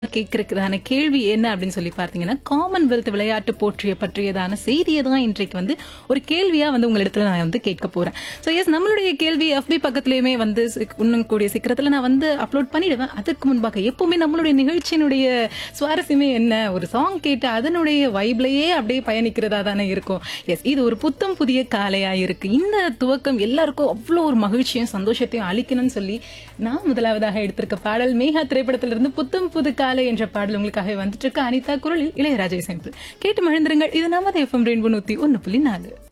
கேட்கறதுக்கான கேள்வி என்ன அப்படின்னு சொல்லி பார்த்தீங்கன்னா காமன்வெல்த் விளையாட்டு போற்றிய பற்றியதான செய்தியை தான் இன்றைக்கு வந்து ஒரு கேள்வியா வந்து உங்களிடத்துல நான் வந்து கேட்க போறேன் ஸோ எஸ் நம்மளுடைய கேள்வி எஃபி பக்கத்துலயுமே வந்து சிக்- இன்னும் கூடிய சீக்கிரத்துல நான் வந்து அப்லோட் பண்ணிடுவேன் அதற்கு முன்பாக எப்பவுமே நம்மளுடைய நிகழ்ச்சியினுடைய சுவாரஸ்யமே என்ன ஒரு சாங் கேட்டு அதனுடைய வைப்லயே அப்படியே பயணிக்கிறதா தானே இருக்கும் எஸ் இது ஒரு புத்தம் புதிய காலையா இருக்கு இந்த துவக்கம் எல்லாருக்கும் அவ்வளோ ஒரு மகிழ்ச்சியும் சந்தோஷத்தையும் அளிக்கணும்னு சொல்லி நான் முதலாவதாக எடுத்திருக்க பாடல் மேகா திரைப்படத்திலிருந்து புத்தம் புது காலை என்ற பாடல் உங்களுக்காக வந்துட்டு இருக்கு அனிதா குரலில் இளையராஜா சிம்பிள் கேட்டு மகிழ்ந்திருங்கள் இது நமது எஃப்எம் ரெயின்போ நூத்தி ஒன்னு புள்ளி நாலு